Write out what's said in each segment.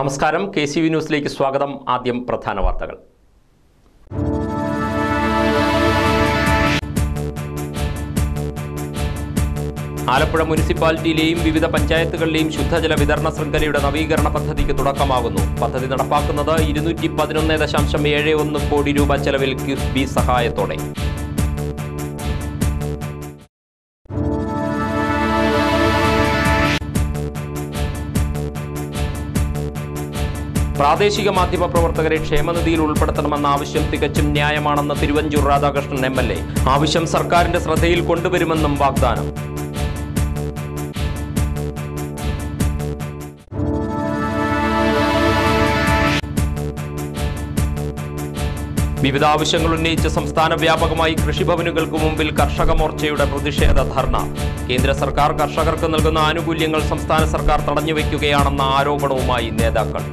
നമസ്കാരം K C V ന്യൂസിലേക്ക് സ്വാഗതം ആദ്യം പ്രധാന വാർത്തകൾ ആലപ്പുഴ മുനിസിപ്പാലിറ്റിയിലെയും വിവിധ പഞ്ചായത്തുകളിലെയും ശുദ്ധജല വിതരണ ശൃംഖലയുടെ നവീകരണ പദ്ധതിക്ക് തുടക്കമാകുന്നു പദ്ധതി നടപ്പാക്കുന്നത് ഇരുന്നൂറ്റി പതിനൊന്ന് ദശാംശം ഏഴ് ഒന്ന് കോടി രൂപ ചെലവിൽ കിഫ്ബി സഹായത്തോടെ പ്രാദേശിക മാധ്യമ പ്രവർത്തകരെ ക്ഷേമനിധിയിൽ ഉൾപ്പെടുത്തണമെന്ന ആവശ്യം തികച്ചും ന്യായമാണെന്ന് Thiruvanchoor Radhakrishnan M L A ആവശ്യം സർക്കാരിന്റെ ശ്രദ്ധയിൽ കൊണ്ടുവരുമെന്നും വാഗ്ദാനം വിവിധ ആവശ്യങ്ങൾ ഉന്നയിച്ച് സംസ്ഥാന വ്യാപകമായി കൃഷിഭവനുകൾക്ക് മുമ്പിൽ കർഷക മോർച്ചയുടെ പ്രതിഷേധ ധർണ കേന്ദ്ര സർക്കാർ കർഷകർക്ക് നൽകുന്ന ആനുകൂല്യങ്ങൾ സംസ്ഥാന സർക്കാർ തടഞ്ഞുവെക്കുകയാണെന്ന ആരോപണവുമായി നേതാക്കൾ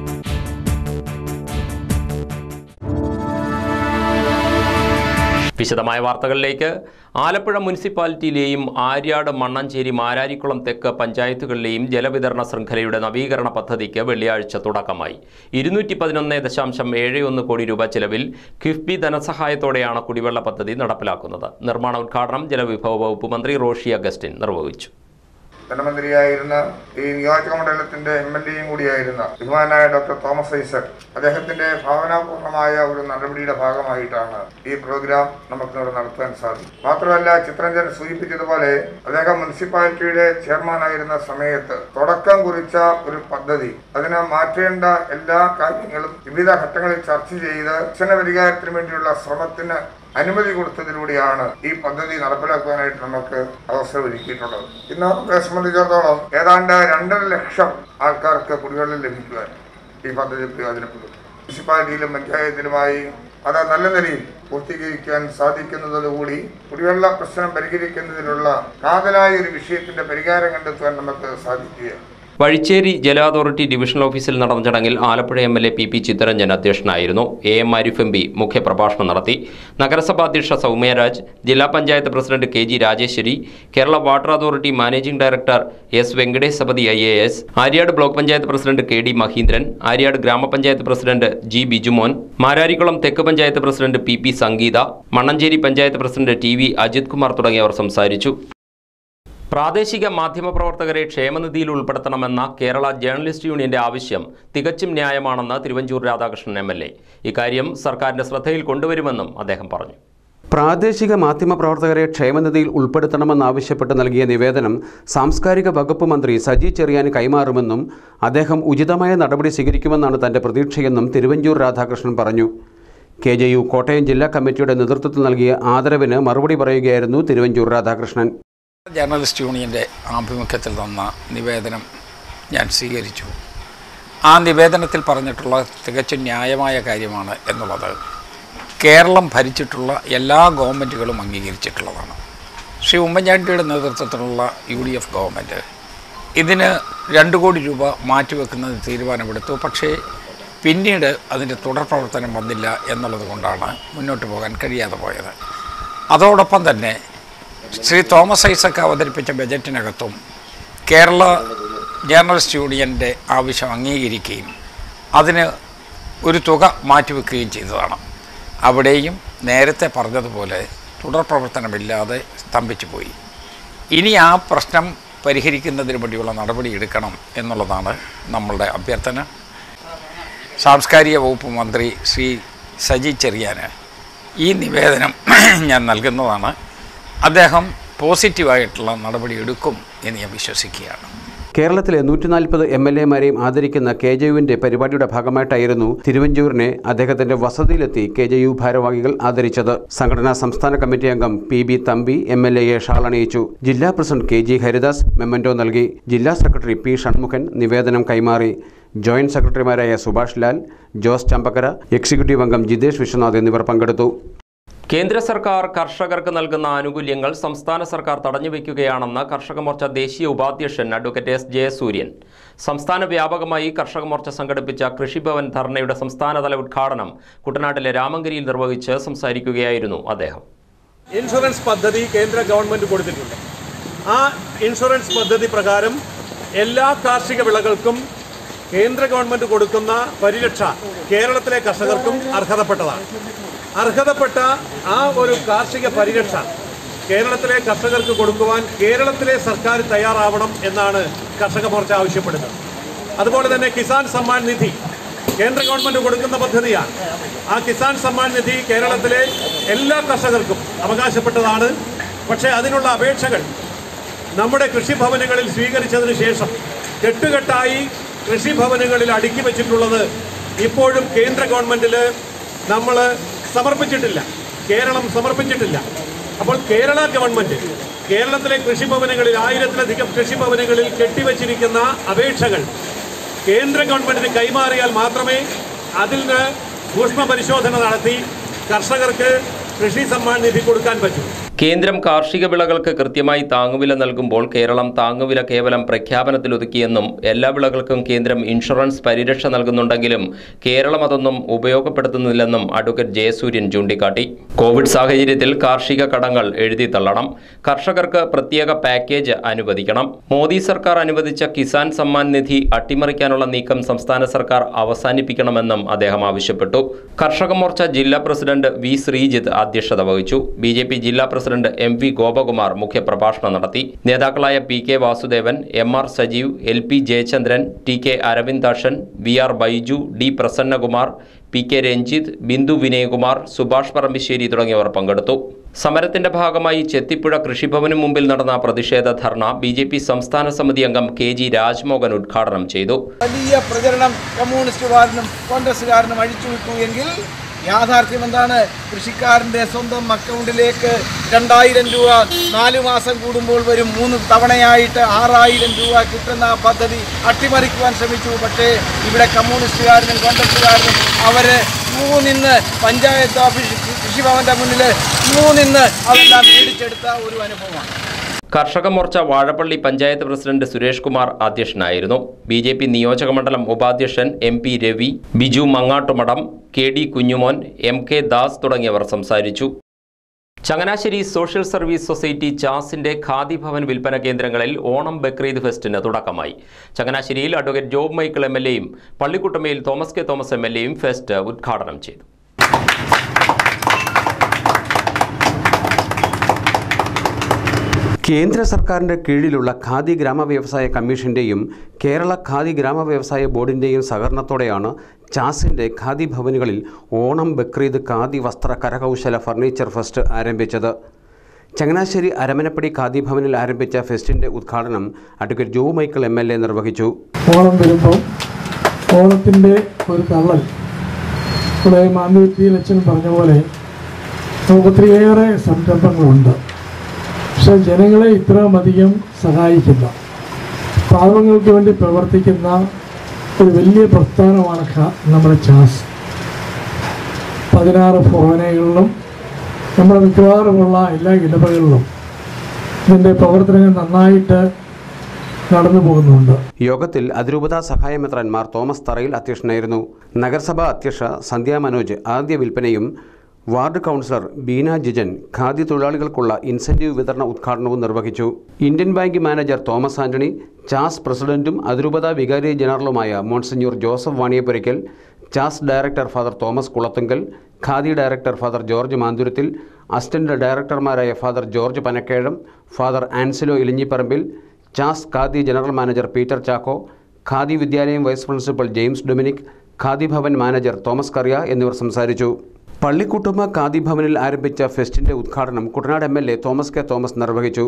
വിശദമായ വാർത്തകളിലേക്ക് ആലപ്പുഴ മുനിസിപ്പാലിറ്റിയിലെയും ആര്യാട് മണ്ണഞ്ചേരി മാരാരിക്കുളം തെക്ക് പഞ്ചായത്തുകളിലെയും ജലവിതരണ ശൃംഖലയുടെ നവീകരണ പദ്ധതിക്ക് വെള്ളിയാഴ്ച തുടക്കമായി ഇരുന്നൂറ്റി പതിനൊന്ന് ദശാംശം ഏഴ് ഒന്ന് കോടി രൂപ ചെലവിൽ കിഫ്ബി ധനസഹായത്തോടെയാണ് കുടിവെള്ള പദ്ധതി നടപ്പിലാക്കുന്നത് നിർമ്മാണ ഉദ്ഘാടനം ജലവിഭവ വകുപ്പ് മന്ത്രി റോഷി അഗസ്റ്റിൻ നിർവഹിച്ചു ധനമന്ത്രിയായിരുന്ന ഈ നിയോജക മണ്ഡലത്തിന്റെ എം എൽ എയും കൂടിയായിരുന്ന ബഹുമാനായ ഡോക്ടർ തോമസ് ഐസക് അദ്ദേഹത്തിന്റെ ഭാവനാപൂർണമായ ഒരു നടപടിയുടെ ഭാഗമായിട്ടാണ് ഈ പ്രോഗ്രാം നമുക്ക് ഇവിടെ നടത്താൻ സാധിക്കും മാത്രമല്ല ചിത്രഞ്ജൻ സൂചിപ്പിച്ചതുപോലെ അദ്ദേഹം മുനിസിപ്പാലിറ്റിയുടെ ചെയർമാനായിരുന്ന സമയത്ത് തുടക്കം കുറിച്ച ഒരു പദ്ധതി അതിനെ മാറ്റേണ്ട എല്ലാ കാര്യങ്ങളും വിവിധ ഘട്ടങ്ങളിൽ ചർച്ച ചെയ്ത് പ്രശ്ന പരിഹാരത്തിന് വേണ്ടിയുള്ള ശ്രമത്തിന് അനുമതി കൊടുത്തതിലൂടെയാണ് ഈ പദ്ധതി നടപ്പിലാക്കുവാനായിട്ട് നമുക്ക് അവസരം ഒരുക്കിയിട്ടുള്ളത് ഇന്ന് നമ്മളെ സംബന്ധിച്ചിടത്തോളം ഏതാണ്ട് രണ്ടര ലക്ഷം ആൾക്കാർക്ക് കുടിവെള്ളം ലഭിക്കുവാൻ ഈ പദ്ധതി പ്രയോജനപ്പെടും മുനിസിപ്പാലിറ്റിയിലും പഞ്ചായത്തിലുമായി അത് നല്ല നിലയിൽ പൂർത്തീകരിക്കാൻ സാധിക്കുന്നതോടുകൂടി കുടിവെള്ള പ്രശ്നം പരിഹരിക്കുന്നതിനുള്ള കാതലായ ഒരു വിഷയത്തിന്റെ പരിഹാരം കണ്ടെത്തുവാൻ നമുക്ക് സാധിക്കുകയാണ് വഴിച്ചേരി ജല അതോറിറ്റി ഡിവിഷണൽ ഓഫീസിൽ നടന്ന ചടങ്ങിൽ Alappuzha M L A P P Chittaranjan അധ്യക്ഷനായിരുന്നു A M Arif M P മുഖ്യപ്രഭാഷണം നടത്തി നഗരസഭാ അധ്യക്ഷ സൗമ്യരാജ് ജില്ലാ panchayat president K G Rajeshwari Kerala water authority managing director S Venkatesapathi I A S Aryad block panchayat president K D Mahindran Aryad ഗ്രാമപഞ്ചായത്ത് പ്രസിഡന്റ് ജി ബിജുമോൻ മാരാരിക്കുളം തെക്ക് panchayat president P P Sangeetha Mannancherry panchayat president T V Ajith Kumar തുടങ്ങിയവർ സംസാരിച്ചു പ്രാദേശിക മാധ്യമപ്രവർത്തകരെ ക്ഷേമനിധിയിൽ ഉൾപ്പെടുത്തണമെന്ന കേരള ജേർണലിസ്റ്റ് യൂണിയന്റെ ആവശ്യം തികച്ചും ന്യായമാണെന്ന് Thiruvanchoor Radhakrishnan M L A ഇക്കാര്യം സർക്കാരിന്റെ ശ്രദ്ധയിൽ കൊണ്ടുവരുമെന്നും അദ്ദേഹം പറഞ്ഞു പ്രാദേശിക മാധ്യമപ്രവർത്തകരെ ക്ഷേമനിധിയിൽ ഉൾപ്പെടുത്തണമെന്നാവശ്യപ്പെട്ട് നൽകിയ നിവേദനം സാംസ്കാരിക വകുപ്പ് മന്ത്രി സജി ചെറിയാന് കൈമാറുമെന്നും അദ്ദേഹം ഉചിതമായ നടപടി സ്വീകരിക്കുമെന്നാണ് തന്റെ പ്രതീക്ഷയെന്നും തിരുവഞ്ചൂർ രാധാകൃഷ്ണൻ പറഞ്ഞു കെ ജെ യു കോട്ടയം ജില്ലാ കമ്മിറ്റിയുടെ നേതൃത്വത്തിൽ നൽകിയ ആദരവിന് മറുപടി പറയുകയായിരുന്നു തിരുവഞ്ചൂർ രാധാകൃഷ്ണൻ ജേർണലിസ്റ്റ് യൂണിയൻ്റെ ആഭിമുഖ്യത്തിൽ തന്ന നിവേദനം ഞാൻ സ്വീകരിച്ചു ആ നിവേദനത്തിൽ പറഞ്ഞിട്ടുള്ള തികച്ചും ന്യായമായ കാര്യമാണ് എന്നുള്ളത് കേരളം ഭരിച്ചിട്ടുള്ള എല്ലാ ഗവൺമെൻറ്റുകളും അംഗീകരിച്ചിട്ടുള്ളതാണ് ശ്രീ ഉമ്മൻചാണ്ടിയുടെ നേതൃത്വത്തിലുള്ള യു ഡി എഫ് ഗവൺമെൻറ് ഇതിന് രണ്ട് കോടി രൂപ മാറ്റിവെക്കുന്നതിന് തീരുമാനമെടുത്തു പക്ഷേ പിന്നീട് അതിൻ്റെ തുടർ പ്രവർത്തനം വന്നില്ല എന്നുള്ളത് കൊണ്ടാണ് മുന്നോട്ട് പോകാൻ കഴിയാതെ പോയത് അതോടൊപ്പം തന്നെ ശ്രീ തോമസ് ഐസക് അവതരിപ്പിച്ച ബജറ്റിനകത്തും കേരള ജേർണലിസ്റ്റ് യൂണിയൻ്റെ ആവശ്യം അംഗീകരിക്കുകയും അതിന് ഒരു തുക മാറ്റിവെക്കുകയും ചെയ്തതാണ് അവിടെയും നേരത്തെ പറഞ്ഞതുപോലെ തുടർ പ്രവർത്തനമില്ലാതെ സ്തംഭിച്ചു പോയി ഇനി ആ പ്രശ്നം പരിഹരിക്കുന്നതിന് വേണ്ടിയുള്ള നടപടി എടുക്കണം എന്നുള്ളതാണ് നമ്മളുടെ അഭ്യർത്ഥന സാംസ്കാരിക വകുപ്പ് മന്ത്രി ശ്രീ സജി ചെറിയാന് ഈ നിവേദനം ഞാൻ നൽകുന്നതാണ് അദ്ദേഹം പോസിറ്റീവായിട്ടുള്ള നടപടി എടുക്കും എന്ന് ഞാൻ വിശ്വസിക്കുകയാണ് കേരളത്തിലെ നൂറ്റി നാൽപ്പത് എം എൽ എമാരെയും ആദരിക്കുന്ന കെ ജെ യുവിൻ്റെ പരിപാടിയുടെ ഭാഗമായിട്ടായിരുന്നു തിരുവഞ്ചൂരിനെ അദ്ദേഹത്തിന്റെ വസതിയിലെത്തി കെ ജെ യു ഭാരവാഹികൾ ആദരിച്ചത് സംഘടനാ സംസ്ഥാന കമ്മിറ്റി അംഗം P B Thampi M L എയെ ഷാളണിയിച്ചു ജില്ലാ president K G Haridas memento നൽകി ജില്ലാ സെക്രട്ടറി പി ഷൺമുഖൻ നിവേദനം കൈമാറി ജോയിന്റ് സെക്രട്ടറിമാരായ സുഭാഷ് ലാൽ ജോസ് ചമ്പക്കര എക്സിക്യൂട്ടീവ് അംഗം ജിതേഷ് വിശ്വനാഥ് എന്നിവർ പങ്കെടുത്തു കേന്ദ്ര സർക്കാർ കർഷകർക്ക് നൽകുന്ന ആനുകൂല്യങ്ങൾ സംസ്ഥാന സർക്കാർ തടഞ്ഞുവെക്കുകയാണെന്ന് കർഷക മോർച്ച ദേശീയ ഉപാധ്യക്ഷൻ അഡ്വക്കേറ്റ് എസ് ജയസൂര്യൻ സംസ്ഥാന വ്യാപകമായി കർഷക മോർച്ച സംഘടിപ്പിച്ച കൃഷിഭവൻ ധർണയുടെ സംസ്ഥാനതല ഉദ്ഘാടനം കുട്ടനാട്ടിലെ രാമങ്കരിയിൽ നിർവഹിച്ച് സംസാരിക്കുകയായിരുന്നു അദ്ദേഹം ഇൻഷുറൻസ് പദ്ധതി കേന്ദ്ര ഗവൺമെന്റ് കൊടുത്തിട്ടുണ്ട് ആ ഇൻഷുറൻസ് പദ്ധതി പ്രകാരം എല്ലാ കാർഷിക വിളകൾക്കും കേന്ദ്ര ഗവൺമെന്റ് കൊടുക്കുന്ന പരിരക്ഷ കേരളത്തിലെ കർഷകർക്കും അർഹതപ്പെട്ടതാണ് അർഹതപ്പെട്ട ആ ഒരു കാർഷിക പരിരക്ഷ കേരളത്തിലെ കർഷകർക്ക് കൊടുക്കുവാൻ കേരളത്തിലെ സർക്കാർ തയ്യാറാവണം എന്നാണ് കർഷക മോർച്ച ആവശ്യപ്പെടുന്നത് അതുപോലെ തന്നെ കിസാൻ സമ്മാൻ നിധി കേന്ദ്ര ഗവൺമെന്റ് കൊടുക്കുന്ന പദ്ധതിയാണ് ആ കിസാൻ സമ്മാൻ നിധി കേരളത്തിലെ എല്ലാ കർഷകർക്കും അവകാശപ്പെട്ടതാണ് പക്ഷേ അതിനുള്ള അപേക്ഷകൾ നമ്മുടെ കൃഷിഭവനുകളിൽ സ്വീകരിച്ചതിന് ശേഷം കെട്ടുകെട്ടായി കൃഷിഭവനുകളിൽ അടുക്കി വെച്ചിട്ടുള്ളത് ഇപ്പോഴും കേന്ദ്ര ഗവൺമെന്റിൽ നമ്മൾ സമർപ്പിച്ചിട്ടില്ല കേരളം സമർപ്പിച്ചിട്ടില്ല അപ്പോൾ കേരള ഗവൺമെന്റ് കേരളത്തിലെ കൃഷിഭവനുകളിൽ ആയിരത്തിലധികം കൃഷിഭവനുകളിൽ കെട്ടിവെച്ചിരിക്കുന്ന അപേക്ഷകൾ കേന്ദ്ര ഗവൺമെന്റിന് കൈമാറിയാൽ മാത്രമേ അതിന് സൂക്ഷ്മ പരിശോധന നടത്തി കർഷകർക്ക് കൃഷി സമ്മാൻ നിധി കൊടുക്കാൻ പറ്റൂ കേന്ദ്രം കാർഷിക വിളകൾക്ക് കൃത്യമായി താങ്ങുവില നൽകുമ്പോൾ കേരളം താങ്ങുവില കേവലം പ്രഖ്യാപനത്തിലൊതുക്കിയെന്നും എല്ലാ വിളകൾക്കും കേന്ദ്രം ഇൻഷുറൻസ് പരിരക്ഷ നൽകുന്നുണ്ടെങ്കിലും കേരളം അതൊന്നും ഉപയോഗപ്പെടുത്തുന്നില്ലെന്നും അഡ്വക്കേറ്റ് ജയസൂര്യൻ ചൂണ്ടിക്കാട്ടി കോവിഡ് സാഹചര്യത്തിൽ കാർഷിക കടങ്ങൾ എഴുതി തള്ളണം കർഷകർക്ക് പ്രത്യേക പാക്കേജ് അനുവദിക്കണം മോദി സർക്കാർ അനുവദിച്ച കിസാൻ സമ്മാൻ നിധി അട്ടിമറിക്കാനുള്ള നീക്കം സംസ്ഥാന സർക്കാർ അവസാനിപ്പിക്കണമെന്നും അദ്ദേഹം ആവശ്യപ്പെട്ടു കർഷക മോർച്ച ജില്ലാ പ്രസിഡന്റ് വി ശ്രീജിത്ത് അധ്യക്ഷത വഹിച്ചു ബി ജെ പി ജില്ലാ പ്രസിഡന്റ് എം വി ഗോപകുമാർ മുഖ്യപ്രഭാഷണം നടത്തി നേതാക്കളായ P K Vasudevan M R Sajeev L P Jayachandran T K Aravindakshan V R Baiju D Prasannakumar P K Ranjith Bindu Vinayakumar Subhash Parambissery തുടങ്ങിയവർ പങ്കെടുത്തു സമരത്തിന്റെ ഭാഗമായി ചെത്തിപ്പുഴ കൃഷിഭവന് മുമ്പിൽ നടന്ന പ്രതിഷേധ ധർണ ബി ജെ പി സംസ്ഥാന സമിതി അംഗം കെ ജി രാജ്മോഹൻ ഉദ്ഘാടനം ചെയ്തു വലിയ പ്രചരണം കമ്മ്യൂണിസ്റ്റുകാരനും കോൺഗ്രസ്സുകാരനും അഴിച്ചുവിട്ടു എങ്കിൽ യാഥാർത്ഥ്യം എന്താണ് കൃഷിക്കാരൻ്റെ സ്വന്തം അക്കൗണ്ടിലേക്ക് രണ്ടായിരം രൂപ നാലു മാസം കൂടുമ്പോൾ വരും മൂന്ന് തവണയായിട്ട് ആറായിരം രൂപ കിട്ടുന്ന ആ പദ്ധതി അട്ടിമറിക്കുവാൻ ശ്രമിച്ചു പക്ഷേ ഇവിടെ കമ്മ്യൂണിസ്റ്റുകാരനും കോൺഗ്രസ്സുകാരനും അവര് ക്യൂ നിന്ന് പഞ്ചായത്ത് ഓഫീസ് കൃഷിഭവന്റെ മുന്നിൽ ക്യൂ നിന്ന് അതെല്ലാം മേടിച്ചെടുത്ത ഒരു അനുഭവമാണ് കർഷക മോർച്ച വാഴപ്പള്ളി പഞ്ചായത്ത് പ്രസിഡന്റ് സുരേഷ് കുമാർ അധ്യക്ഷനായിരുന്നു ബി ജെ പി നിയോജകമണ്ഡലം ഉപാധ്യക്ഷൻ M P Ravi Biju Mangattumadam K D Kunjumon M K Das തുടങ്ങിയവർ സംസാരിച്ചു ചങ്ങനാശ്ശേരി സോഷ്യൽ സർവീസ് സൊസൈറ്റി ചാസിന്റെ ഖാദി ഭവൻ വിൽപ്പന കേന്ദ്രങ്ങളിൽ ഓണം ബക്രീദ് ഫെസ്റ്റിന് തുടക്കമായി ചങ്ങനാശ്ശേരിയിൽ advocate Job Michael M L എയും പള്ളിക്കുട്ടമയിൽ Thomas K Thomas M L എയും ഫെസ്റ്റ് ഉദ്ഘാടനം ചെയ്തു കേന്ദ്ര സർക്കാരിൻ്റെ കീഴിലുള്ള ഖാദി ഗ്രാമ വ്യവസായ കമ്മീഷൻ്റെയും കേരള ഖാദി ഗ്രാമ വ്യവസായ ബോർഡിൻ്റെയും സഹകരണത്തോടെയാണ് ചാസിൻ്റെ ഖാദി ഭവനുകളിൽ ഓണം ബക്രീദ് ഖാദി വസ്ത്ര കരകൗശല ഫർണിച്ചർ ഫെസ്റ്റ് ആരംഭിച്ചത് ചങ്ങനാശ്ശേരി അരമനപ്പടി ഖാദി ഭവനിൽ ആരംഭിച്ച ഫെസ്റ്റിൻ്റെ ഉദ്ഘാടനം advocate Jo Michael M L A നിർവഹിച്ചു ഓണം വരുമ്പോൾ ഓണത്തിൻ്റെ ഒരു തള്ളൽ ഇവിടെ മാന്യവ്യക്തിയിൽ അച്ഛൻ പറഞ്ഞ പോലെ നമുക്ക് ഒത്തിരിയേറെ സംരംഭങ്ങളുണ്ട് പക്ഷെ ജനങ്ങളെ ഇത്രയും അധികം സഹായിക്കുന്ന പാവങ്ങൾക്ക് വേണ്ടി പ്രവർത്തിക്കുന്ന ഒരു വലിയ പ്രസ്ഥാനമാണ് ഖ- നമ്മുടെ ചാസ് പതിനാറ് ഭവനങ്ങളിലും നമ്മുടെ മിക്കവാറുമുള്ള എല്ലാ ഇടവകളിലും ഇതിൻ്റെ പ്രവർത്തനങ്ങൾ നന്നായിട്ട് നടന്നു പോകുന്നുണ്ട് യോഗത്തിൽ അതിരൂപതാ സഹായമെത്രാൻമാർ തോമസ് തറയിൽ അധ്യക്ഷനായിരുന്നു നഗരസഭാ അധ്യക്ഷ സന്ധ്യ മനോജ് ആദ്യ വിൽപ്പനയും വാർഡ് കൗൺസിലർ ബീന ജിജൻ ഖാദി തൊഴിലാളികൾക്കുള്ള ഇൻസെന്റീവ് വിതരണ ഉദ്ഘാടനവും നിർവഹിച്ചു Indian bank manager Thomas Antony Chass പ്രസിഡന്റും അതിരൂപത വികാരി ജനറലുമായ monsignor Joseph Vaniapurackal Chass director father Thomas Kulathunkal khadi director father George Manthurathil assistant ഡയറക്ടർമാരായ father George Panakkezham father Ancilo Elinjiparambil Chass khadi general manager Peter Chacko khadi വിദ്യാലയം vice principal James Dominic khadi bhavan manager Thomas Kuriya എന്നിവർ സംസാരിച്ചു പള്ളിക്കുട്ടുമ ഖാദി ഭവനിൽ ആരംഭിച്ച ഫെസ്റ്റിന്റെ ഉദ്ഘാടനം Kuttanad M L A Thomas K Thomas നിർവഹിച്ചു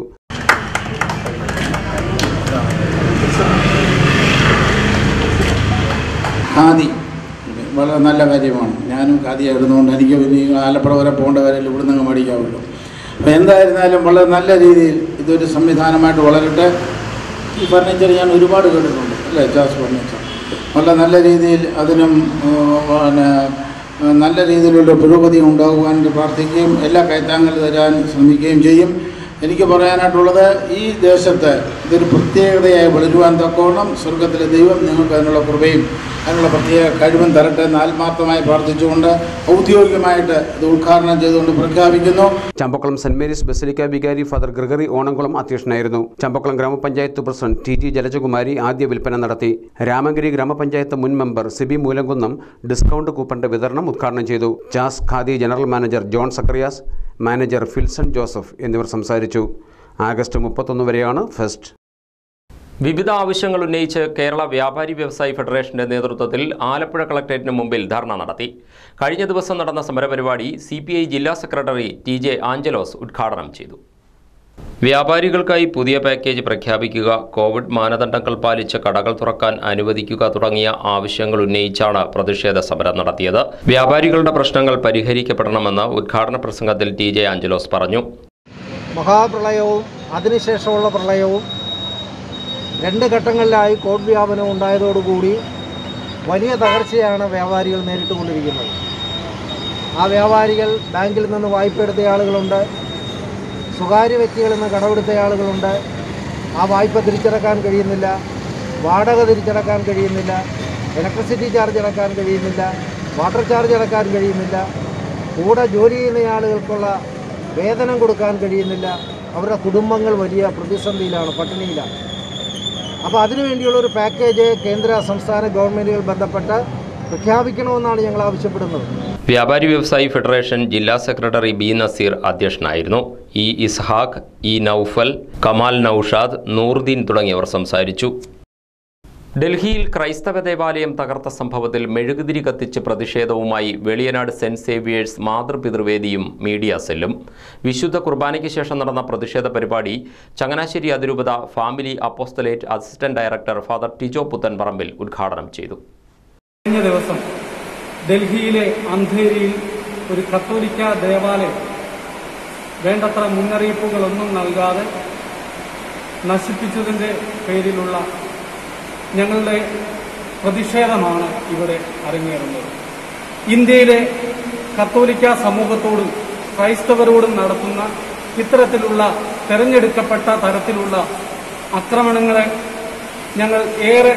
ഖാദി വളരെ നല്ല കാര്യമാണ് ഞാനും ഖാദി ആയിരുന്നുകൊണ്ട് എനിക്ക് ഇനി ആലപ്പുഴ വരെ പോകേണ്ട വരെ ഇവിടെ നിന്ന് മേടിക്കാമല്ലോ അപ്പോൾ എന്തായിരുന്നാലും വളരെ നല്ല രീതിയിൽ ഇതൊരു സംവിധാനമായിട്ട് വളരട്ടെ ഈ ഫർണിച്ചർ ഞാൻ ഒരുപാട് കേട്ടിട്ടുണ്ട് അല്ലേ ജാസ് ഫർണിച്ചർ വളരെ നല്ല രീതിയിൽ അതിനും ഏഹ്, പിന്നെ ഏഹ്, നല്ല രീതിയിലുള്ള പുരോഗതി ഉണ്ടാകുവാൻ പ്രാർത്ഥിക്കുകയും എല്ലാ കൈത്താങ്ങൾ തരാൻ ശ്രമിക്കുകയും ചെയ്യും എനിക്ക് പറയാനായിട്ടുള്ളത് ഈ ദേശത്ത് ഇതൊരു പ്രത്യേകതയായി വളരുവാൻ തക്കവണ്ണം സ്വർഗത്തിലെ ദൈവം നിങ്ങൾക്ക് അതിനുള്ള കൃപയും അതിനുള്ള പ്രത്യേക കഴിവും തരട്ടെ എന്ന് ആത്മാർത്ഥമായി പ്രാർത്ഥിച്ചുകൊണ്ട് ഔദ്യോഗികമായിട്ട് ഇത് ഉദ്ഘാടനം ചെയ്തുകൊണ്ട് പ്രഖ്യാപിക്കുന്നു ചമ്പക്കുളം സെന്റ് മേരീസ് ബസലിക്ക വികാരി ഫാദർ ഗ്രിഗറി ഓണംകുളം അധ്യക്ഷനായിരുന്നു ചമ്പക്കുളം ഗ്രാമപഞ്ചായത്ത് പ്രസിഡന്റ് ടി ടി ജലജകുമാരി ആദ്യ വിൽപ്പന നടത്തി രാമഗിരി ഗ്രാമപഞ്ചായത്ത് മുൻ മെമ്പർ സിബി മൂലംകുന്നം ഡിസ്കൗണ്ട് കൂപ്പണിന്റെ വിതരണം ഉദ്ഘാടനം ചെയ്തു Chass khadi general manager John Zacharias manager Filson Joseph എന്നിവർ സംസാരിച്ചു ആഗസ്റ്റ് മുപ്പത്തൊന്ന് വരെയാണ് ഫെസ്റ്റ് വിവിധ ആവശ്യങ്ങൾ ഉന്നയിച്ച് കേരള വ്യാപാരി വ്യവസായി ഫെഡറേഷന്റെ നേതൃത്വത്തിൽ ആലപ്പുഴ കളക്ടറേറ്റിന് മുമ്പിൽ ധർണ നടത്തി കഴിഞ്ഞ ദിവസം നടന്ന സമരപരിപാടി സി ജില്ലാ സെക്രട്ടറി ടി ജെ ആഞ്ചലോസ് ഉദ്ഘാടനം ചെയ്തു വ്യാപാരികൾക്കായി പുതിയ പാക്കേജ് പ്രഖ്യാപിക്കുക കോവിഡ് മാനദണ്ഡങ്ങൾ പാലിച്ച് കടകൾ തുറക്കാൻ അനുവദിക്കുക തുടങ്ങിയ ആവശ്യങ്ങൾ ഉന്നയിച്ചാണ് പ്രതിഷേധ സമരം നടത്തിയത് വ്യാപാരികളുടെ പ്രശ്നങ്ങൾ പരിഹരിക്കപ്പെടണമെന്ന് ഉദ്ഘാടന പ്രസംഗത്തിൽ ടി ജെ ആഞ്ചലോസ് പറഞ്ഞു മഹാപ്രളയവും അതിനുശേഷമുള്ള പ്രളയവും രണ്ട് ഘട്ടങ്ങളിലായി കോവിഡ് വ്യാപനം ഉണ്ടായതോടുകൂടി വലിയ തകർച്ചയാണ് വ്യാപാരികൾ നേരിട്ടുകൊണ്ടിരിക്കുന്നത് ആ വ്യാപാരികൾ ബാങ്കിൽ നിന്ന് വായ്പ എടുത്ത ആളുകളുണ്ട് സ്വകാര്യ വ്യക്തികളിൽ നിന്ന് കടമെടുത്ത ആളുകളുണ്ട് ആ വായ്പ തിരിച്ചടക്കാൻ കഴിയുന്നില്ല വാടക തിരിച്ചടക്കാൻ കഴിയുന്നില്ല ഇലക്ട്രിസിറ്റി ചാർജ് അടക്കാൻ കഴിയുന്നില്ല വാട്ടർ ചാർജ് അടക്കാൻ കഴിയുന്നില്ല കൂടെ ജോലി ചെയ്യുന്ന ആളുകൾക്കുള്ള വേതനം കൊടുക്കാൻ കഴിയുന്നില്ല അവരുടെ കുടുംബങ്ങൾ വലിയ പ്രതിസന്ധിയിലാണ് പട്ടിണിയിലാണ് അപ്പോൾ അതിനുവേണ്ടിയുള്ള ഒരു പാക്കേജ് കേന്ദ്ര സംസ്ഥാന ഗവൺമെൻറ്റുകൾ ബന്ധപ്പെട്ട് പ്രഖ്യാപിക്കണമെന്നാണ് ഞങ്ങൾ ആവശ്യപ്പെടുന്നത് വ്യാപാരി വ്യവസായി ഫെഡറേഷൻ ജില്ലാ സെക്രട്ടറി ബി നസീർ അധ്യക്ഷനായിരുന്നു ഇ ഇസ്ഹാഖ് ഇ നൌഫൽ കമാൽ നൌഷാദ് നൂറുദ്ദീൻ തുടങ്ങിയവർ സംസാരിച്ചു ഡൽഹിയിൽ ക്രൈസ്തവ ദേവാലയം തകർത്ത സംഭവത്തിൽ മെഴുകുതിരി കത്തിച്ച് പ്രതിഷേധവുമായി വെളിയനാട് സെന്റ് സേവിയേഴ്സ് മാതൃപിതൃവേദിയും മീഡിയ സെല്ലും വിശുദ്ധ കുർബാനയ്ക്ക് ശേഷം നടന്ന പ്രതിഷേധ പരിപാടി ചങ്ങനാശ്ശേരി അതിരൂപത family apostolate assistant director father Tijo Puthenparambil ഉദ്ഘാടനം ചെയ്തു കഴിഞ്ഞ ദിവസം ഡൽഹിയിലെ അന്ധേരിയിൽ ഒരു കത്തോലിക്ക ദേവാലയം വേണ്ടത്ര മുന്നറിയിപ്പുകളൊന്നും നൽകാതെ നശിപ്പിച്ചതിൻ്റെ പേരിലുള്ള ഞങ്ങളുടെ പ്രതിഷേധമാണ് ഇവിടെ അരങ്ങേറുന്നത് ഇന്ത്യയിലെ കത്തോലിക്ക സമൂഹത്തോടും ക്രൈസ്തവരോടും നടത്തുന്ന ഇത്തരത്തിലുള്ള തെരഞ്ഞെടുക്കപ്പെട്ട തരത്തിലുള്ള ആക്രമണങ്ങളെ ഞങ്ങൾ ഏറെ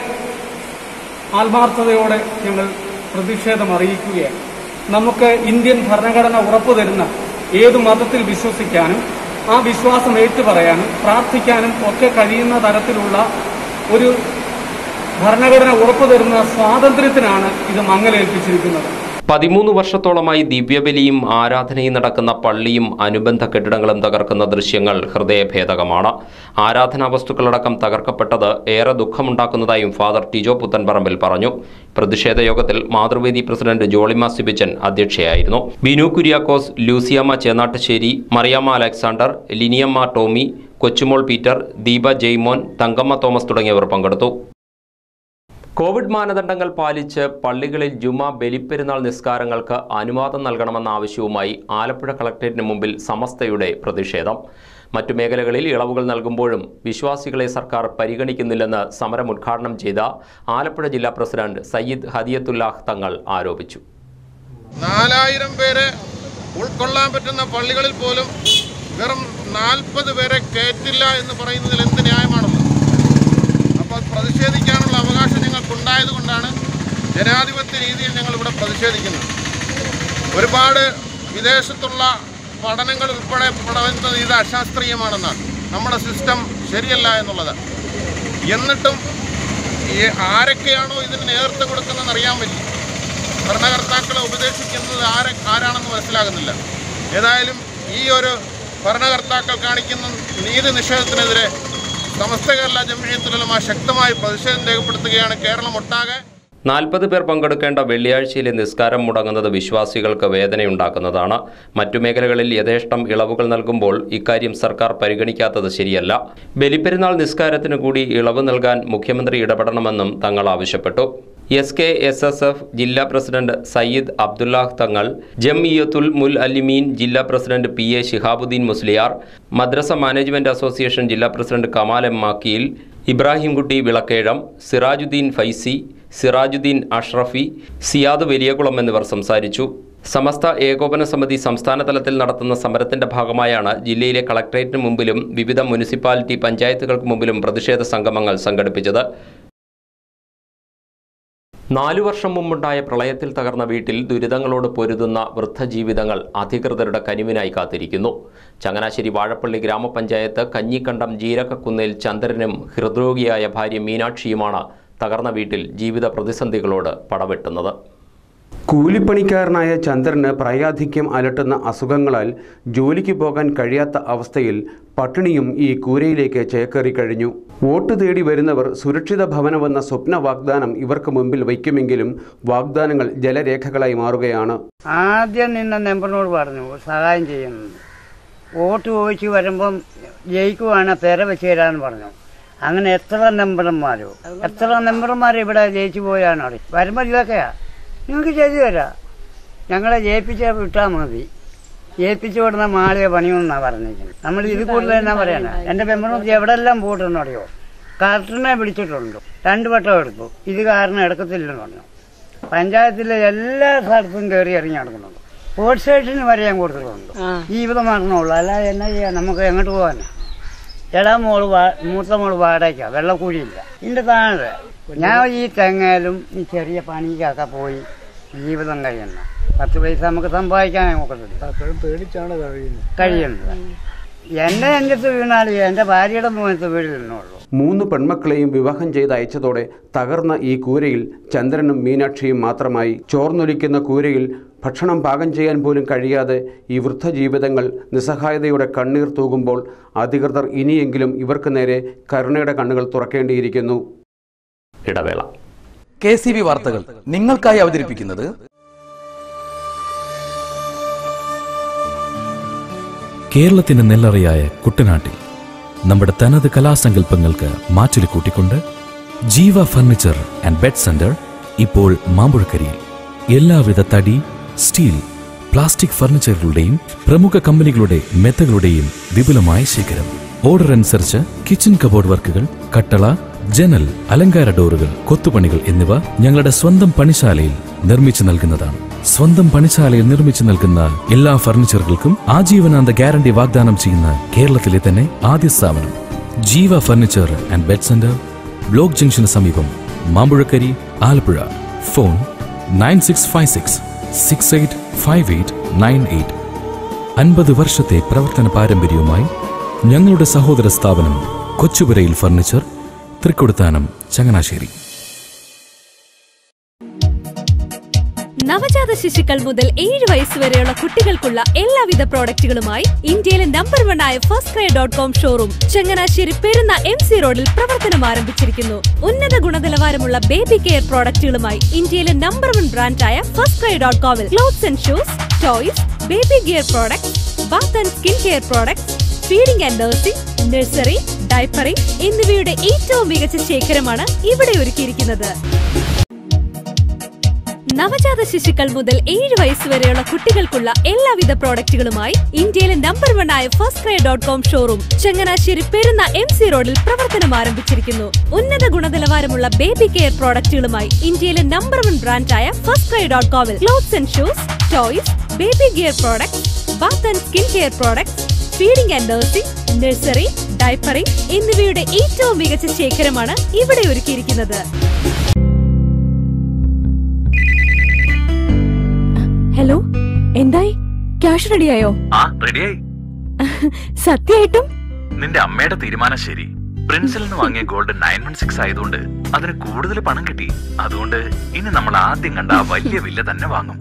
ആത്മാർത്ഥതയോടെ ഞങ്ങൾ പ്രതിഷേധം അറിയിക്കുകയാണ് നമുക്ക് ഇന്ത്യൻ ഭരണഘടന ഉറപ്പു തരുന്ന ഏതു മതത്തിൽ വിശ്വസിക്കാനും ആ വിശ്വാസം ഏറ്റുപറയാനും പ്രാർത്ഥിക്കാനും ഒക്കെ കഴിയുന്ന തരത്തിലുള്ള ഒരു ഭരണഘടന ഉറപ്പു തരുന്ന സ്വാതന്ത്ര്യത്തിനാണ് ഇത് മങ്ങലേൽപ്പിച്ചിരിക്കുന്നത് പതിമൂന്ന് വർഷത്തോളമായി ദിവ്യബലിയും ആരാധനയും നടക്കുന്ന പള്ളിയും അനുബന്ധ കെട്ടിടങ്ങളും തകർക്കുന്ന ദൃശ്യങ്ങൾ ഹൃദയഭേദകമാണ് ആരാധനാ വസ്തുക്കളടക്കം തകർക്കപ്പെട്ടത് ഏറെ ദുഃഖമുണ്ടാക്കുന്നതായും ഫാദർ ടിജോ പുത്തൻപറമ്പിൽ പറഞ്ഞു പ്രതിഷേധ യോഗത്തിൽ മാതൃവേദി പ്രസിഡന്റ് ജോളിമ സിബിച്ചൻ അധ്യക്ഷയായിരുന്നു Binu Kuriakose Lucyamma Chennattussery Mariamma Alexander Liniyamma Tommy Kochumol Peter Deepa Jaimon Thankamma Thomas തുടങ്ങിയവർ പങ്കെടുത്തു കോവിഡ് മാനദണ്ഡങ്ങൾ പാലിച്ച് പള്ളികളിൽ ജുമ ബലിപ്പെരുന്നാൾ നിസ്കാരങ്ങൾക്ക് അനുവാദം നൽകണമെന്ന ആവശ്യവുമായി ആലപ്പുഴ കളക്ടറേറ്റിന് മുമ്പിൽ സമസ്തയുടെ പ്രതിഷേധം മറ്റു മേഖലകളിൽ ഇളവുകൾ നൽകുമ്പോഴും വിശ്വാസികളെ സർക്കാർ പരിഗണിക്കുന്നില്ലെന്ന് സമരം ഉദ്ഘാടനം ചെയ്ത ആലപ്പുഴ ജില്ലാ പ്രസിഡന്റ് സയ്യിദ് ഹദിയത്തുല്ലാഹ് തങ്ങൾ ആരോപിച്ചു നാലായിരം പേരെ ഉൾക്കൊള്ളാൻ പറ്റുന്ന പള്ളികളിൽ പോലും വെറും നാൽപ്പത് പേരെ കയറ്റില്ല എന്ന് പറയുന്നതിൽ എന്ത് ന്യായമാണുള്ളത് അപ്പോൾ പ്രതിഷേധിക്കാനുള്ള അവകാശം ഞങ്ങൾക്കുണ്ടായത് കൊണ്ടാണ് ജനാധിപത്യ രീതിയിൽ ഞങ്ങൾ ഇവിടെ പ്രതിഷേധിക്കുന്നത് ഒരുപാട് വിദേശത്തുള്ള പഠനങ്ങൾ ഉൾപ്പെടെ പറയുന്നത് ഇത് അശാസ്ത്രീയമാണെന്നാണ് നമ്മുടെ സിസ്റ്റം ശരിയല്ല എന്നുള്ളത് എന്നിട്ടും ഈ ആരൊക്കെയാണോ ഇതിന് നേതൃത്വം കൊടുക്കുന്നതെന്ന് അറിയാൻ പറ്റി ഭരണകർത്താക്കളെ ഉപദേശിക്കുന്നത് ആരെ ആരാണെന്ന് മനസ്സിലാകുന്നില്ല ഏതായാലും ഈ ഒരു ഭരണകർത്താക്കൾ കാണിക്കുന്ന നീതി നിഷേധത്തിനെതിരെ സമസ്ത കേരള ജമിയത്തുലമ ശക്തമായി പ്രതിഷേധം രേഖപ്പെടുത്തുകയാണ് കേരളം ഒട്ടാകെ നാൽപ്പത് പേർ പങ്കെടുക്കേണ്ട വെള്ളിയാഴ്ചയിലെ നിസ്കാരം മുടങ്ങുന്നത് വിശ്വാസികൾക്ക് വേദനയുണ്ടാക്കുന്നതാണ് മറ്റു മേഖലകളിൽ യഥേഷ്ടം ഇളവുകൾ നൽകുമ്പോൾ ഇക്കാര്യം സർക്കാർ പരിഗണിക്കാത്തത് ശരിയല്ല ബലിപ്പെരുന്നാൾ നിസ്കാരത്തിന് കൂടി ഇളവ് നൽകാൻ മുഖ്യമന്ത്രി ഇടപെടണമെന്നും തങ്ങൾ ആവശ്യപ്പെട്ടു S K S S F ജില്ലാ പ്രസിഡന്റ് സയ്യിദ് അബ്ദുല്ലാഹ് തങ്ങൾ ജംഇയത്തുൽ മുൽ അലിമീൻ ജില്ലാ president P A Shihabuddin Musliyar Madrasa management association ജില്ലാ പ്രസിഡന്റ് കമാൽ എം മാക്കിയിൽ ഇബ്രാഹിംകുട്ടി വിളക്കേഴം സിറാജുദ്ദീൻ ഫൈസി സിറാജുദ്ദീൻ അഷ്റഫി സിയാദ് വലിയകുളം എന്നിവർ സംസാരിച്ചു സമസ്ത ഏകോപന സമിതി സംസ്ഥാന തലത്തിൽ നടത്തുന്ന സമരത്തിന്റെ ഭാഗമായാണ് ജില്ലയിലെ കളക്ടറേറ്റിന് മുമ്പിലും വിവിധ മുനിസിപ്പാലിറ്റി പഞ്ചായത്തുകൾക്ക് മുമ്പിലും പ്രതിഷേധ സംഗമങ്ങൾ സംഘടിപ്പിച്ചത് നാലു വർഷം മുമ്പുണ്ടായ പ്രളയത്തിൽ തകർന്ന വീട്ടിൽ ദുരിതങ്ങളോട് പൊരുതുന്ന വൃദ്ധജീവിതങ്ങൾ അധികൃതരുടെ കനിവിനായി കാത്തിരിക്കുന്നു ചങ്ങനാശ്ശേരി വാഴപ്പള്ളി ഗ്രാമപഞ്ചായത്ത് കഞ്ഞിക്കണ്ടം ജീരകക്കുന്നേൽ ചന്ദ്രനും ഹൃദ്രോഗിയായ ഭാര്യ മീനാക്ഷിയുമാണ് തകർന്ന വീട്ടിൽ ജീവിത പ്രതിസന്ധികളോട് പടവെട്ടുന്നത് കൂലിപ്പണിക്കാരനായ ചന്ദ്രന് പ്രായാധിക്യം അലട്ടുന്ന അസുഖങ്ങളാൽ ജോലിക്ക് പോകാൻ കഴിയാത്ത അവസ്ഥയിൽ പട്ടിണിയും ഈ കൂരയിലേക്ക് ചേക്കേറി കഴിഞ്ഞു വോട്ട് തേടി വരുന്നവർ സുരക്ഷിത ഭവനമെന്ന സ്വപ്ന വാഗ്ദാനം ഇവർക്ക് മുമ്പിൽ വയ്ക്കുമെങ്കിലും വാഗ്ദാനങ്ങൾ ജലരേഖകളായി മാറുകയാണ് ആദ്യം നിന്ന മെമ്പറിനോട് പറഞ്ഞു സഹായം ചെയ്യുന്നു വോട്ട് ചോദിച്ച് വരുമ്പം ജയിക്കുവാണ് പെര വെച്ച് തരാമെന്ന് പറഞ്ഞു അങ്ങനെ എത്ര മെമ്പർമാരോ എത്ര മെമ്പർമാർ ഇവിടെ ജയിച്ചു പോയാണ് അവിടെ വരുമ്പോൾ ഇതൊക്കെയാ നിങ്ങൾക്ക് ചെയ്തു തരാം ഞങ്ങളെ ജയിപ്പിച്ച് വിട്ടാൽ മതി ജയിപ്പിച്ചു വിടുന്ന മാളിക പണിയൊന്നാ പറഞ്ഞിരിക്കുന്നത് നമ്മൾ ഇത് കൂടുതൽ എന്നാ പറയാനാ എന്റെ മെമ്പറിനോട് എവിടെല്ലാം പോയിട്ടുണ്ടോ അറിയോ കളക്ടറിനെ വിളിച്ചിട്ടുണ്ട് രണ്ടു വട്ടം എടുത്തു ഇത് കാരണം എടുക്കത്തില്ലെന്ന് പറഞ്ഞു പഞ്ചായത്തിലെ എല്ലാ സ്ഥലത്തും കയറി ഇറങ്ങി നടക്കുന്നുണ്ട് പോലീസ് സ്റ്റേഷന് വരെ ഞാൻ കൊടുത്തിട്ടുണ്ട് ജീവിതം മാറണുള്ളൂ അല്ലാതെ എന്നാ ചെയ്യാ നമുക്ക് എങ്ങോട്ട് പോകാനാ എടാ മോള് വാ- മൂത്ത മോള് വാടകയ്ക്കാ വെള്ളക്കൂലിയില്ല ഇതിന്റെ താഴെ ഞാൻ ഈ തെങ്ങയിലും ഈ ചെറിയ പണിക്കൊക്കെ പോയി ജീവിതം കഴിയുന്ന പത്ത് പൈസ നമുക്ക് സമ്പാദിക്കാൻ നോക്കത്തില്ല പേടിച്ചാണ് കഴിയുന്നത് കഴിയുന്നത് എന്റെ നെഞ്ചത്ത് വീണാൽ എന്റെ ഭാര്യയുടെ മുഖത്ത് വീഴുന്നുള്ളൂ മൂന്ന് പെൺമക്കളെയും വിവാഹം ചെയ്ത് അയച്ചതോടെ തകർന്ന ഈ കൂരയിൽ ചന്ദ്രനും മീനാക്ഷിയും മാത്രമായി ചോർന്നൊലിക്കുന്ന കൂരയിൽ ഭക്ഷണം പാകം ചെയ്യാൻ പോലും കഴിയാതെ ഈ വൃദ്ധജീവിതങ്ങൾ നിസ്സഹായതയുടെ കണ്ണീർ തൂകുമ്പോൾ അധികൃതർ ഇനിയെങ്കിലും ഇവർക്ക് നേരെ കരുണയുടെ കണ്ണുകൾ തുറക്കേണ്ടിയിരിക്കുന്നു ഇടവേള കെ സി ബി വാർത്തകൾ നിങ്ങൾക്കായി അവതരിപ്പിക്കുന്നത് കേരളത്തിന്റെ നെല്ലറയായ കുട്ടനാട്ടിൽ നമ്മുടെ തനത് കലാസങ്കല്പങ്ങൾക്ക് മാറ്റൊലി കൂട്ടിക്കൊണ്ട് ജീവ ഫർണിച്ചർ ആൻഡ് ബെഡ് സെന്റർ ഇപ്പോൾ മാമ്പുഴക്കരിയിൽ എല്ലാവിധ തടി സ്റ്റീൽ പ്ലാസ്റ്റിക് ഫർണിച്ചറുകളുടെയും പ്രമുഖ കമ്പനികളുടെ മെത്തകളുടെയും വിപുലമായ ശേഖരം ഓർഡർ അനുസരിച്ച് കിച്ചൺ കബോർഡ് വർക്കുകൾ കട്ടള ജനൽ അലങ്കാര ഡോറുകൾ കൊത്തുപണികൾ എന്നിവ ഞങ്ങളുടെ സ്വന്തം പണിശാലയിൽ നിർമ്മിച്ചു നൽകുന്നതാണ് സ്വന്തം പണിശാലയിൽ നിർമ്മിച്ചു നൽകുന്ന എല്ലാ ഫർണിച്ചറുകൾക്കും ആജീവനാന്ത ഗ്യാരണ്ടി വാഗ്ദാനം ചെയ്യുന്ന കേരളത്തിലെ തന്നെ ആദ്യ സ്ഥാപനം Jeeva furniture and bed centre block ജംഗ്ഷന് സമീപം Mampuzhakkari Alappuzha phone nine six five six six eight five eight nine eight അൻപത് വർഷത്തെ പ്രവർത്തന പാരമ്പര്യവുമായി ഞങ്ങളുടെ സഹോദര സ്ഥാപനം കൊച്ചുപുരയിൽ ഫർണിച്ചർ തൃക്കൊടുത്താനം ചങ്ങനാശ്ശേരി നവജാത ശിശുക്കൾ മുതൽ ഏഴ് വയസ്സ് വരെയുള്ള കുട്ടികൾക്കുള്ള എല്ലാവിധ പ്രോഡക്റ്റുകളുമായി ഇന്ത്യയിലെ നമ്പർ വൺ ആയ first cry dot com showroom Changanassery Perunna M C റോഡിൽ പ്രവർത്തനം ആരംഭിച്ചിരിക്കുന്നു ഉന്നത ഗുണനിലവാരമുള്ള ബേബി കെയർ പ്രോഡക്റ്റുകളുമായി ഇന്ത്യയിലെ നമ്പർ വൺ ബ്രാൻഡായ ഫസ്റ്റ് ക്രൈ ഡോട്ട് കോമിൽ clothes and shoes toys baby gear products bath and skin care products feeding and nursing nursery diapering എന്നിവയുടെ ഏറ്റവും മികച്ച ശേഖരമാണ് ഇവിടെ ഒരുക്കിയിരിക്കുന്നത് നവജാത ശിശുക്കൾ മുതൽ ഏഴ് വയസ്സ് വരെയുള്ള കുട്ടികൾക്കുള്ള എല്ലാവിധ പ്രോഡക്റ്റുകളുമായി ഇന്ത്യയിലെ നമ്പർ വൺ ആയ first cry dot com showroom Changanassery Perunna M C റോഡിൽ പ്രവർത്തനം ആരംഭിച്ചിരിക്കുന്നു ഉന്നത ഗുണനിലവാരമുള്ള ബേബി കെയർ പ്രോഡക്റ്റുകളുമായി ഇന്ത്യയിലെ നമ്പർ വൺ ബ്രാൻഡായ ഫസ്റ്റ് ക്രൈ ഡോട്ട് കോമിൽ clothes and shoes toys baby gear products bath and skin care products feeding and nursing nursery diapering എന്നിവയുടെ ഏറ്റവും മികച്ച ശേഖരമാണ് ഇവിടെ ഒരുക്കിയിരിക്കുന്നത് ഹലോ എന്തായി ക്യാഷ് റെഡിയായോ ആ റെഡിയായി സത്യമായിട്ടും നിന്റെ അമ്മയുടെ തീരുമാനം ശരി പ്രിൻസിൽ നിന്ന് വാങ്ങിയ ഗോൾഡ് നയൻ വൺ സിക്സ് ആയതുകൊണ്ട് അതിന് കൂടുതൽ പണം കിട്ടി അതുകൊണ്ട് ഇനി നമ്മൾ ആദ്യം കണ്ട ആ വലിയ വില്ല തന്നെ വാങ്ങും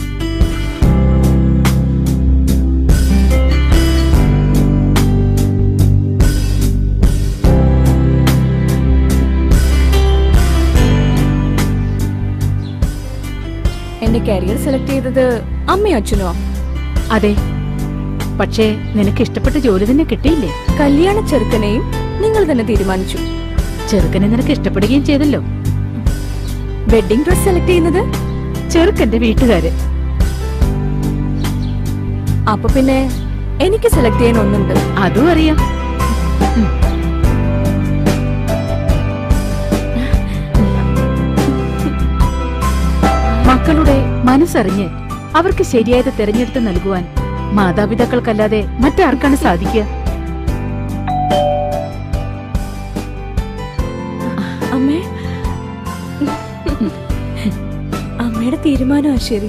എന്റെ കരിയർ സെലക്ട് ചെയ്തത് അമ്മയും അച്ഛനോ അതെ പക്ഷേ നിനക്ക് ഇഷ്ടപ്പെട്ട ജോലി തന്നെ കിട്ടിയില്ലേ കല്യാണ ചെറുക്കനെയും നിങ്ങൾ തന്നെ തീരുമാനിച്ചു ചെറുക്കനെ നിനക്ക് ഇഷ്ടപ്പെടുകയും ചെയ്തല്ലോ വെഡിങ് ഡ്രസ് സെലക്ട് ചെയ്യുന്നത് ചെറുക്കന്റെ വീട്ടുകാര് അപ്പൊ പിന്നെ എനിക്ക് സെലക്ട് ചെയ്യാൻ ഒന്നുണ്ട് അതും അറിയാം മക്കളുടെ മനസ്സറിഞ്ഞ് അവർക്ക് ശരിയായത് തെരഞ്ഞെടുത്ത് നൽകുവാൻ മാതാപിതാക്കൾക്കല്ലാതെ മറ്റാർക്കാണ് സാധിക്കുക അമ്മേ അമ്മയുടെ തീരുമാനമാ ശരി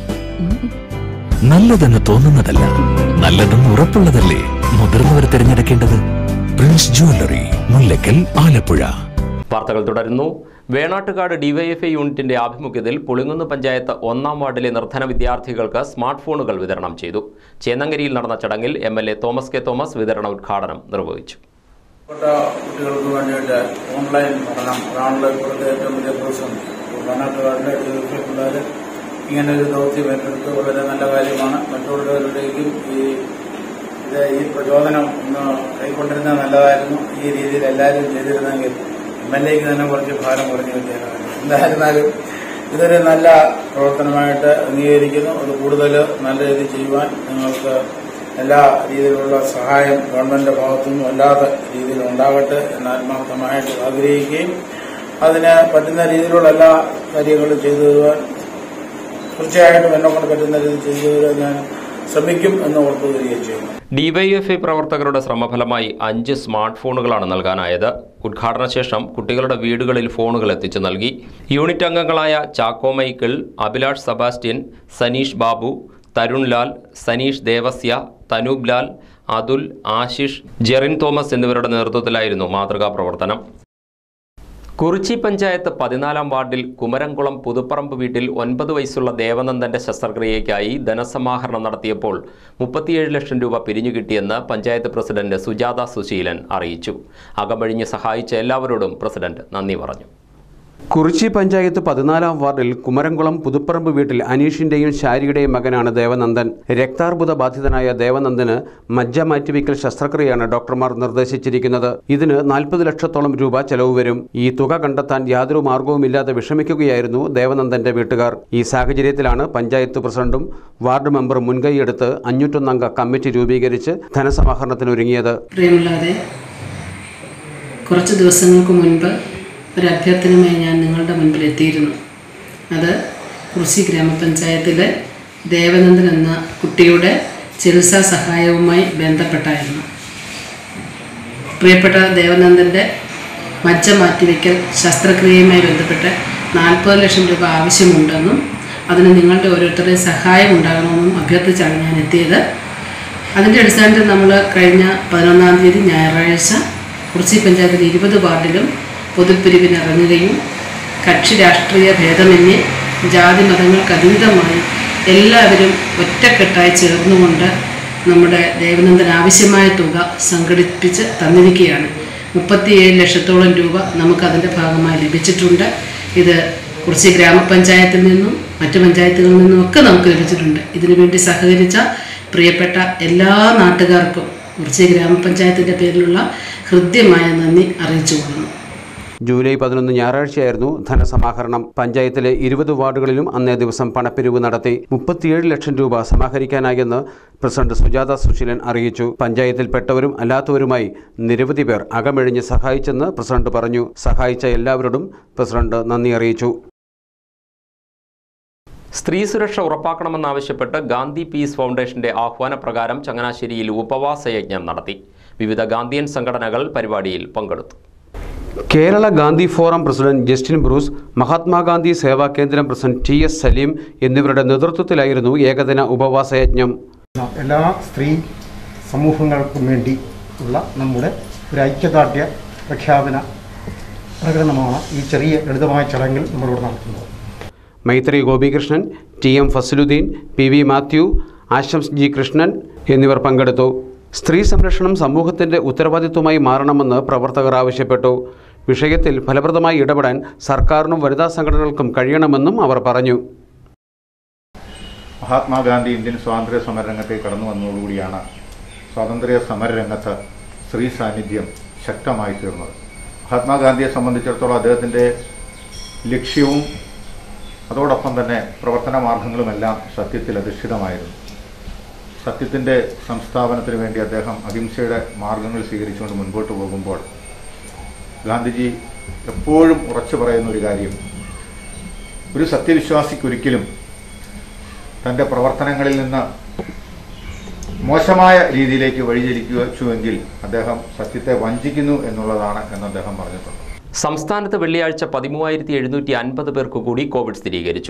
നല്ലതെന്ന് തോന്നുന്നതല്ല നല്ലതെന്ന് ഉറപ്പുള്ളതല്ലേ മുതിർന്നവർ തിരഞ്ഞെടുക്കേണ്ടത് പ്രിൻസ് ജ്വല്ലറി മുല്ലക്കൽ ആലപ്പുഴ വാർത്തകൾ തുടരുന്നു വേണാട്ടുകാട് ഡിവൈഎഫ്ഐ യൂണിറ്റിന്റെ ആഭിമുഖ്യത്തിൽ പുളിങ്ങുന്ന് പഞ്ചായത്ത് ഒന്നാം വാർഡിലെ നിർധന വിദ്യാർത്ഥികൾക്ക് സ്മാർട്ട് ഫോണുകൾ വിതരണം ചെയ്തു ചേന്നങ്കരിയിൽ നടന്ന ചടങ്ങിൽ M L A Thomas K Thomas വിതരണ ഉദ്ഘാടനം നിർവഹിച്ചു കുട്ടികൾക്ക് വേണ്ടിയിട്ട് ഓൺലൈൻ പഠനം അതാണല്ലോ ഇപ്പോഴത്തെ ഏറ്റവും വലിയ പ്രതിസന്ധി വയനാട്ടുകാരുടെ ജീവിതത്തിൽ പിള്ളേർ ഇങ്ങനെ ഒരു ദൗത്യം ഏറ്റെടുത്ത് വളരെ നല്ല കാര്യമാണ് മറ്റുള്ളവരുടെയും ഈ ഇത് ഈ പ്രചോദനം ഒന്ന് കൈക്കൊണ്ടിരുന്നത് നല്ലതായിരുന്നു ഈ രീതിയിൽ എല്ലാവരും ചെയ്തിരുന്നെങ്കിൽ എം എൽ എക്ക് തന്നെ കുറച്ച് ഭാരം കുറഞ്ഞു കിട്ടിയതാണ് എന്തായിരുന്നാലും ഇതൊരു നല്ല പ്രവർത്തനമായിട്ട് അംഗീകരിക്കുന്നു അത് കൂടുതൽ നല്ല രീതിയിൽ ചെയ്യുവാൻ നിങ്ങൾക്ക് എല്ലാ രീതിയിലുള്ള സഹായം ഗവൺമെന്റിന്റെ ഭാഗത്തുനിന്നും അല്ലാത്ത രീതിയിൽ ഉണ്ടാകട്ടെ എന്ന് ആത്മാർത്ഥമായിട്ട് ആഗ്രഹിക്കുകയും അതിന് പറ്റുന്ന രീതിയിലുള്ള എല്ലാ കാര്യങ്ങളും ചെയ്തു തരുവാൻ തീർച്ചയായിട്ടും എന്നെ കൊണ്ട് പറ്റുന്ന രീതിയിൽ ചെയ്തു തരുവാൻ ഞാൻ ശ്രമിക്കും എന്ന് ഉറപ്പു തരികയും ചെയ്യുന്നു ഡിവൈഎഫ്ഐ പ്രവർത്തകരുടെ ശ്രമഫലമായി അഞ്ച് സ്മാർട്ട് ഫോണുകളാണ് നൽകാനായത് ഉദ്ഘാടന ശേഷം കുട്ടികളുടെ വീടുകളിൽ ഫോണുകൾ എത്തിച്ചു നൽകി യൂണിറ്റ് അംഗങ്ങളായ Chacko Michael Abhilash Sebastian Saneesh Babu Tharun Lal Saneesh Devasya Thanoob Lal Athul Ashish Jerin Thomas എന്നിവരുടെ നേതൃത്വത്തിലായിരുന്നു മാതൃകാ പ്രവർത്തനം കുറിച്ചി പഞ്ചായത്ത് പതിനാലാം വാർഡിൽ കുമരംകുളം പുതുപ്പറമ്പ് വീട്ടിൽ ഒൻപത് വയസ്സുള്ള ദേവനന്ദന്റെ ശസ്ത്രക്രിയയ്ക്കായി ധനസമാഹരണം നടത്തിയപ്പോൾ മുപ്പത്തിയേഴ് ലക്ഷം രൂപ പിരിഞ്ഞു കിട്ടിയെന്ന് പഞ്ചായത്ത് പ്രസിഡന്റ് സുജാത സുശീലൻ അറിയിച്ചു അകമഴിഞ്ഞ് സഹായിച്ച എല്ലാവരോടും പ്രസിഡന്റ് നന്ദി പറഞ്ഞു കുറിച്ചി പഞ്ചായത്ത് പതിനാലാം വാർഡിൽ കുമരംകുളം പുതുപ്പറമ്പ് വീട്ടിൽ അനീഷിന്റെയും ശാരിയുടെയും മകനാണ് ദേവനന്ദൻ രക്താർബുദ ബാധിതനായ ദേവനന്ദന് മജ്ജ മാറ്റിവയ്ക്കൽ ശസ്ത്രക്രിയയാണ് ഡോക്ടർമാർ നിർദ്ദേശിച്ചിരിക്കുന്നത് ഇതിന് നാൽപ്പത് ലക്ഷത്തോളം രൂപ ചെലവ് വരും ഈ തുക കണ്ടെത്താൻ യാതൊരു മാർഗവുമില്ലാതെ വിഷമിക്കുകയായിരുന്നു ദേവനന്ദന്റെ വീട്ടുകാർ ഈ സാഹചര്യത്തിലാണ് പഞ്ചായത്ത് പ്രസിഡന്റും വാർഡ് മെമ്പറും മുൻകൈയെടുത്ത് അഞ്ഞൂറ്റൊന്നംഗ കമ്മിറ്റി രൂപീകരിച്ച് ധനസമാഹരണത്തിനൊരുങ്ങിയത് പ്രിയമുള്ളവരെ കുറച്ച് ദിവസങ്ങൾക്ക് മുൻപ് ഒരു അഭ്യർത്ഥനയുമായി ഞാൻ നിങ്ങളുടെ മുൻപിൽ എത്തിയിരുന്നു അത് കുറിശി ഗ്രാമപഞ്ചായത്തിലെ ദേവനന്ദൻ എന്ന കുട്ടിയുടെ ചികിത്സാ സഹായവുമായി ബന്ധപ്പെട്ടായിരുന്നു പ്രിയപ്പെട്ട ദേവനന്ദൻ്റെ മജ്ജ മാറ്റിവെക്കൽ ശസ്ത്രക്രിയയുമായി ബന്ധപ്പെട്ട് നാൽപ്പത് ലക്ഷം രൂപ ആവശ്യമുണ്ടെന്നും അതിന് നിങ്ങളുടെ ഓരോരുത്തരുടെയും സഹായം ഉണ്ടാകണമെന്നും അഭ്യർത്ഥിച്ചാണ് ഞാൻ എത്തിയത് അതിൻ്റെ അടിസ്ഥാനത്തിൽ നമ്മൾ കഴിഞ്ഞ പതിനൊന്നാം തീയതി ഞായറാഴ്ച കുറിച്ചി പഞ്ചായത്തിലെ ഇരുപത് വാർഡിലും പൊതുപ്പിരിവിന് ഇറങ്ങുകയും കക്ഷി രാഷ്ട്രീയ ഭേദമന്യേ ജാതി മതങ്ങൾക്ക് അതീതമായി എല്ലാവരും ഒറ്റക്കെട്ടായി ചേർന്നുകൊണ്ട് നമ്മുടെ ദേവനന്ദന് ആവശ്യമായ തുക സംഘടിപ്പിച്ച് തന്നിരിക്കുകയാണ് മുപ്പത്തിയേഴ് ലക്ഷത്തോളം രൂപ നമുക്കതിൻ്റെ ഭാഗമായി ലഭിച്ചിട്ടുണ്ട് ഇത് കുറിച്ചി ഗ്രാമപഞ്ചായത്തിൽ നിന്നും മറ്റു പഞ്ചായത്തുകളിൽ നിന്നും ഒക്കെ നമുക്ക് ലഭിച്ചിട്ടുണ്ട് ഇതിനുവേണ്ടി സഹകരിച്ച പ്രിയപ്പെട്ട എല്ലാ നാട്ടുകാർക്കും കുറിച്ചി ഗ്രാമപഞ്ചായത്തിൻ്റെ പേരിലുള്ള ഹൃദ്യമായ നന്ദി അറിയിച്ചുകൊള്ളുന്നു ജൂലൈ പതിനൊന്ന് ഞായറാഴ്ചയായിരുന്നു ധനസമാഹരണം പഞ്ചായത്തിലെ ഇരുപത് വാർഡുകളിലും അന്നേ ദിവസം പണപ്പിരിവ് നടത്തി മുപ്പത്തിയേഴ് ലക്ഷം രൂപ സമാഹരിക്കാനായെന്ന് പ്രസിഡന്റ് സുജാത സുശീലൻ അറിയിച്ചു പഞ്ചായത്തിൽപ്പെട്ടവരും അല്ലാത്തവരുമായി നിരവധി പേർ അകമെഴിഞ്ഞ് സഹായിച്ചെന്ന് പ്രസിഡന്റ് പറഞ്ഞു സഹായിച്ച എല്ലാവരോടും പ്രസിഡന്റ് നന്ദി അറിയിച്ചു സ്ത്രീ സുരക്ഷ ഉറപ്പാക്കണമെന്നാവശ്യപ്പെട്ട് ഗാന്ധി പീസ് ഫൗണ്ടേഷന്റെ ആഹ്വാനപ്രകാരം ചങ്ങനാശ്ശേരിയിൽ ഉപവാസ യജ്ഞം നടത്തി വിവിധ ഗാന്ധിയൻ സംഘടനകൾ പരിപാടിയിൽ പങ്കെടുത്തു Kerala Gandhi forum president Justin Bruce Mahatma Gandhi Seva Kendram president T S Saleem എന്നിവരുടെ നേതൃത്വത്തിലായിരുന്നു ഏകദിന ഉപവാസ യജ്ഞം എല്ലാ സ്ത്രീ സമൂഹങ്ങൾക്കും വേണ്ടി ഉള്ള നമ്മുടെ ഒരു ഐക്യദാർഢ്യ പ്രഖ്യാപന പ്രകടനമാണ് ഈ ചെറിയ ലളിതമായ ചടങ്ങിൽ നമ്മളിവിടെ നടത്തുന്നത് Maithri Gopikrishnan T M Fazaluddin P V Mathew Ashams G Krishnan എന്നിവർ പങ്കെടുത്തു സ്ത്രീ സംരക്ഷണം സമൂഹത്തിന്റെ ഉത്തരവാദിത്വമായി മാറണമെന്ന് പ്രവർത്തകർ ആവശ്യപ്പെട്ടു വിഷയത്തിൽ ഫലപ്രദമായി ഇടപെടാൻ സർക്കാരിനും വനിതാ സംഘടനകൾക്കും കഴിയണമെന്നും അവർ പറഞ്ഞു മഹാത്മാഗാന്ധി ഇന്ത്യൻ സ്വാതന്ത്ര്യ സമര രംഗത്തേക്ക് കടന്നു വന്നതോടുകൂടിയാണ് സ്വാതന്ത്ര്യ സമര രംഗത്ത് സ്ത്രീ സാന്നിധ്യം ശക്തമായി തീർന്നത് മഹാത്മാഗാന്ധിയെ സംബന്ധിച്ചിടത്തോളം അദ്ദേഹത്തിൻ്റെ ലക്ഷ്യവും അതോടൊപ്പം തന്നെ പ്രവർത്തന മാർഗങ്ങളുമെല്ലാം സത്യത്തിൽ അധിഷ്ഠിതമായിരുന്നു സത്യത്തിൻ്റെ സംസ്ഥാപനത്തിന് വേണ്ടി അദ്ദേഹം അഹിംസയുടെ മാർഗങ്ങൾ സ്വീകരിച്ചുകൊണ്ട് മുൻപോട്ട് പോകുമ്പോൾ ഗാന്ധിജി എപ്പോഴും ഉറച്ചു പറയുന്ന ഒരു കാര്യം ഒരു സത്യവിശ്വാസിക്കൊരിക്കലും തൻ്റെ പ്രവർത്തനങ്ങളിൽ നിന്ന് മോശമായ രീതിയിലേക്ക് വഴിചലിക്കുവെങ്കിൽ അദ്ദേഹം സത്യത്തെ വഞ്ചിക്കുന്നു എന്നുള്ളതാണ് എന്ന് അദ്ദേഹം പറഞ്ഞിട്ടുണ്ട് സംസ്ഥാനത്ത് വെള്ളിയാഴ്ച പതിമൂവായിരത്തി എഴുന്നൂറ്റി അൻപത് പേർക്ക് കൂടി കോവിഡ് സ്ഥിരീകരിച്ചു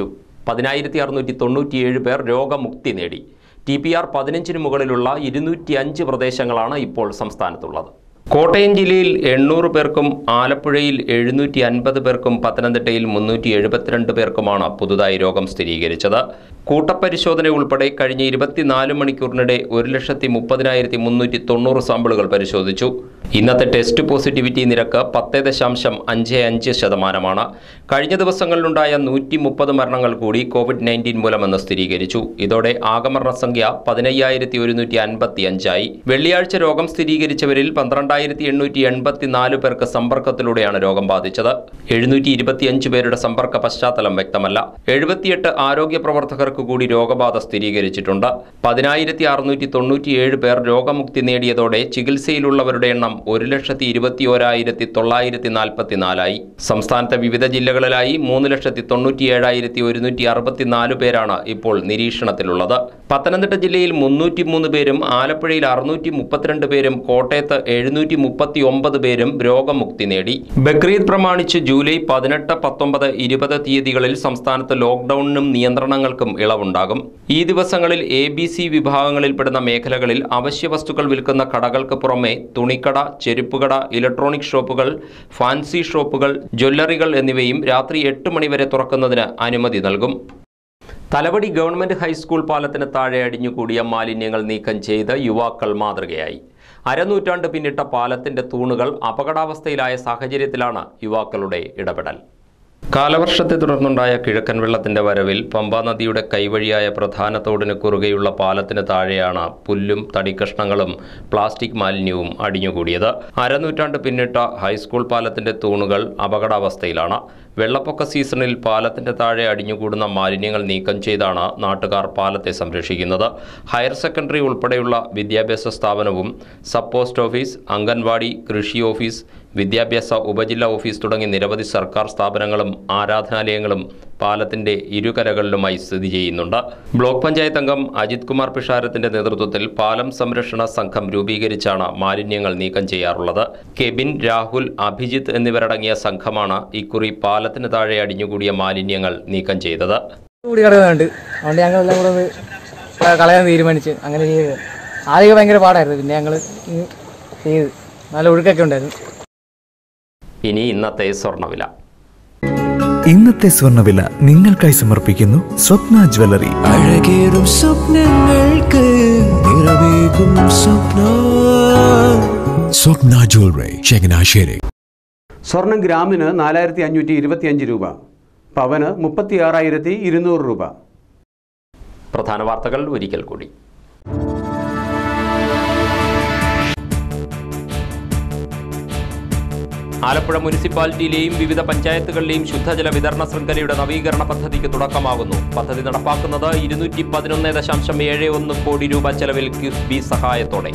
പതിനായിരത്തി അറുന്നൂറ്റി തൊണ്ണൂറ്റിയേഴ് പേർ രോഗമുക്തി നേടി ടി പി ആർ പതിനഞ്ചിന് മുകളിലുള്ള ഇരുന്നൂറ്റി അഞ്ച് പ്രദേശങ്ങളാണ് ഇപ്പോൾ സംസ്ഥാനത്തുള്ളത് കോട്ടയം ജില്ലയിൽ എണ്ണൂറ് പേർക്കും ആലപ്പുഴയിൽ എഴുന്നൂറ്റി അൻപത് പേർക്കും പത്തനംതിട്ടയിൽ മുന്നൂറ്റി എഴുപത്തിരണ്ട് പേർക്കുമാണ് പുതുതായി രോഗം സ്ഥിരീകരിച്ചത് കൂട്ടപ്പരിശോധന ഉൾപ്പെടെ കഴിഞ്ഞ ഇരുപത്തിനാല് മണിക്കൂറിനിടെ ഒരു ലക്ഷത്തി മുപ്പതിനായിരത്തി മുന്നൂറ്റി തൊണ്ണൂറ് സാമ്പിളുകൾ പരിശോധിച്ചു ഇന്നത്തെ ടെസ്റ്റ് പോസിറ്റിവിറ്റി നിരക്ക് പത്ത് ദശാംശം അഞ്ച് അഞ്ച് ശതമാനമാണ് കഴിഞ്ഞ ദിവസങ്ങളിലുണ്ടായ നൂറ്റി മുപ്പത് മരണങ്ങൾ കൂടി കോവിഡ് നയൻറ്റീൻ മൂലമെന്ന് സ്ഥിരീകരിച്ചു ഇതോടെ ആകെ മരണസംഖ്യ പതിനയ്യായിരത്തി ഒരുന്നൂറ്റി അൻപത്തി അഞ്ചായി വെള്ളിയാഴ്ച രോഗം സ്ഥിരീകരിച്ചവരിൽ പന്ത്രണ്ടായിരത്തി എണ്ണൂറ്റി എൺപത്തിനാല് പേർക്ക് സമ്പർക്കത്തിലൂടെയാണ് രോഗം ബാധിച്ചത് എഴുന്നൂറ്റി ഇരുപത്തിയഞ്ച് പേരുടെ സമ്പർക്ക പശ്ചാത്തലം വ്യക്തമല്ല എഴുപത്തിയെട്ട് ആരോഗ്യ പ്രവർത്തകർക്ക് കൂടി രോഗബാധ സ്ഥിരീകരിച്ചിട്ടുണ്ട് പതിനായിരത്തി അറുന്നൂറ്റി തൊണ്ണൂറ്റിയേഴ് പേർ രോഗമുക്തി നേടിയതോടെ ചികിത്സയിലുള്ളവരുടെ എണ്ണം ഒരു ലക്ഷത്തി ഇരുപത്തി ഓരായിരത്തി തൊള്ളായിരത്തി നാൽപ്പത്തിനാലായി സംസ്ഥാനത്തെ വിവിധ ജില്ലകളിലായി മൂന്ന് ലക്ഷത്തി തൊണ്ണൂറ്റിയേഴായിരത്തി ഒരുന്നൂറ്റി അറുപത്തിനാല് പേരാണ് ഇപ്പോൾ നിരീക്ഷണത്തിലുള്ളത് പത്തനംതിട്ട ജില്ലയിൽ മുന്നൂറ്റി മൂന്ന് പേരും ആലപ്പുഴയിൽ അറുന്നൂറ്റി മുപ്പത്തിരണ്ട് പേരും കോട്ടയത്ത് എഴുന്നൂറ്റി മുപ്പത്തി ഒമ്പത് പേരും രോഗമുക്തി നേടി ബക്രീദ് പ്രമാണിച്ച് ജൂലൈ പതിനെട്ട് പത്തൊമ്പത് ഇരുപത് തീയതികളിൽ സംസ്ഥാനത്ത് ലോക്ഡൌണിനും നിയന്ത്രണങ്ങൾക്കും ഇളവുണ്ടാകും ഈ ദിവസങ്ങളിൽ എ ബി സി വിഭാഗങ്ങളിൽപ്പെടുന്ന മേഖലകളിൽ അവശ്യ വസ്തുക്കൾ വിൽക്കുന്ന കടകൾക്ക് പുറമെ തുണിക്കട ചെരുപ്പുകട ഇലക്ട്രോണിക് ഷോപ്പുകൾ ഫാൻസി ഷോപ്പുകൾ ജ്വല്ലറികൾ എന്നിവയും രാത്രി എട്ട് മണിവരെ തുറക്കുന്നതിന് അനുമതി നൽകും തലവടി ഗവൺമെന്റ് ഹൈസ്കൂൾ പാലത്തിന് താഴെ അടിഞ്ഞുകൂടിയ മാലിന്യങ്ങൾ നീക്കം ചെയ്ത് യുവാക്കൾ മാതൃകയായി അരനൂറ്റാണ്ട് പിന്നിട്ട പാലത്തിന്റെ തൂണുകൾ അപകടാവസ്ഥയിലായ സാഹചര്യത്തിലാണ് യുവാക്കളുടെ ഇടപെടൽ കാലവർഷത്തെ തുടർന്നുണ്ടായ കിഴക്കൻ വെള്ളത്തിന്റെ വരവിൽ പമ്പാ നദിയുടെ കൈവഴിയായ പ്രധാന തോടിന് കുറുകെയുള്ള പാലത്തിന് താഴെയാണ് പുല്ലും തടിക്കഷ്ണങ്ങളും പ്ലാസ്റ്റിക് മാലിന്യവും അടിഞ്ഞുകൂടിയത് അരനൂറ്റാണ്ട് പിന്നിട്ട ഹൈസ്കൂൾ പാലത്തിന്റെ തൂണുകൾ അപകടാവസ്ഥയിലാണ് വെള്ളപ്പൊക്ക സീസണിൽ പാലത്തിന്റെ താഴെ അടിഞ്ഞുകൂടുന്ന മാലിന്യങ്ങൾ നീക്കം ചെയ്താണ് നാട്ടുകാർ പാലത്തെ സംരക്ഷിക്കുന്നത് ഹയർ സെക്കൻഡറി ഉൾപ്പെടെയുള്ള വിദ്യാഭ്യാസ സ്ഥാപനവും സബ് പോസ്റ്റ് ഓഫീസ് അംഗൻവാടി കൃഷി ഓഫീസ് വിദ്യാഭ്യാസ ഉപജില്ലാ ഓഫീസ് തുടങ്ങി നിരവധി സർക്കാർ സ്ഥാപനങ്ങളും ആരാധനാലയങ്ങളും പാലത്തിന്റെ ഇരുകരകളിലുമായി സ്ഥിതി ചെയ്യുന്നുണ്ട് ബ്ലോക്ക് പഞ്ചായത്ത് അംഗം അജിത് കുമാർ പിഷാരത്തിന്റെ നേതൃത്വത്തിൽ പാലം സംരക്ഷണ സംഘം രൂപീകരിച്ചാണ് മാലിന്യങ്ങൾ നീക്കം ചെയ്യാറുള്ളത് കെബിൻ രാഹുൽ അഭിജിത്ത് എന്നിവരടങ്ങിയ സംഘമാണ് ഇക്കുറി പാലത്തിന് താഴെ അടിഞ്ഞുകൂടിയ മാലിന്യങ്ങൾ നീക്കം ചെയ്തത് കൂടി കിടക്കുന്നുണ്ട് അതുകൊണ്ട് ഞങ്ങളെല്ലാം കൂടെ ഒന്ന് ക- കളയാൻ തീരുമാനിച്ച് അങ്ങനെ ചെയ്ത് ആദ്യമൊക്കെ ഭയങ്കര പാടായിരുന്നു പിന്നെ ഞങ്ങൾ ചെയ്ത് നല്ല ഒഴുക്കൊക്കെ ഉണ്ടായിരുന്നു ഇനി ഇന്നത്തെ സ്വർണ്ണവില ഇന്നത്തെ സ്വർണ്ണവില നിങ്ങൾക്കായി സമർപ്പിക്കുന്നു സ്വപ്ന ജ്വല്ലറി അഴകേറും സ്വപ്നങ്ങൾക്ക് നിറവേകും സ്വപ്ന സ്വപ്ന ജ്വല്ലറി ചങ്ങനാശ്ശേരി സ്വർണം ഗ്രാമിന് നാലായിരത്തി അഞ്ഞൂറ്റി ഇരുപത്തിയഞ്ച് രൂപ പവന് മുപ്പത്തി ആറായിരത്തി ഇരുന്നൂറ് രൂപ പ്രധാന വാർത്തകൾ ഒരിക്കൽ കൂടി ആലപ്പുഴ മുനിസിപ്പാലിറ്റിയിലെയും വിവിധ പഞ്ചായത്തുകളിലെയും ശുദ്ധജല വിതരണ ശൃംഖലയുടെ നവീകരണ പദ്ധതിക്ക് തുടക്കമാകുന്നു പദ്ധതി നടപ്പാക്കുന്നത് ഇരുന്നൂറ്റി പതിനൊന്ന് ദശാംശം ഏഴ് ഒന്ന് കോടി രൂപ ചെലവിൽ കിഫ്ബി സഹായത്തോടെ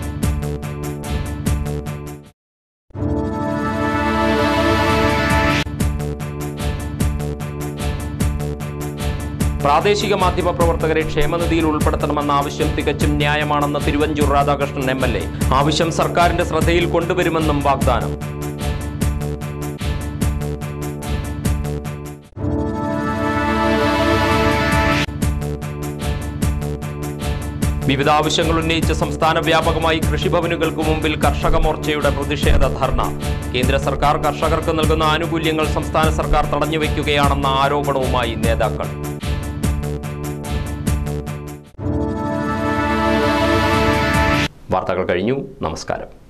പ്രാദേശിക മാധ്യമ പ്രവർത്തകരെ ക്ഷേമനിധിയിൽ ഉൾപ്പെടുത്തണമെന്ന ആവശ്യം തികച്ചും ന്യായമാണെന്ന് Thiruvanchoor Radhakrishnan M L A ആവശ്യം സർക്കാരിന്റെ ശ്രദ്ധയിൽ കൊണ്ടുവരുമെന്നും വാഗ്ദാനം വിവിധ ആവശ്യങ്ങൾ ഉന്നയിച്ച് സംസ്ഥാന വ്യാപകമായി കൃഷിഭവനുകൾക്ക് മുമ്പിൽ കർഷക മോർച്ചയുടെ പ്രതിഷേധ ധർണ കേന്ദ്ര സർക്കാർ കർഷകർക്ക് നൽകുന്ന ആനുകൂല്യങ്ങൾ സംസ്ഥാന സർക്കാർ തടഞ്ഞുവെക്കുകയാണെന്ന ആരോപണവുമായി നേതാക്കൾ വാർത്തകൾ കഴിഞ്ഞു നമസ്കാരം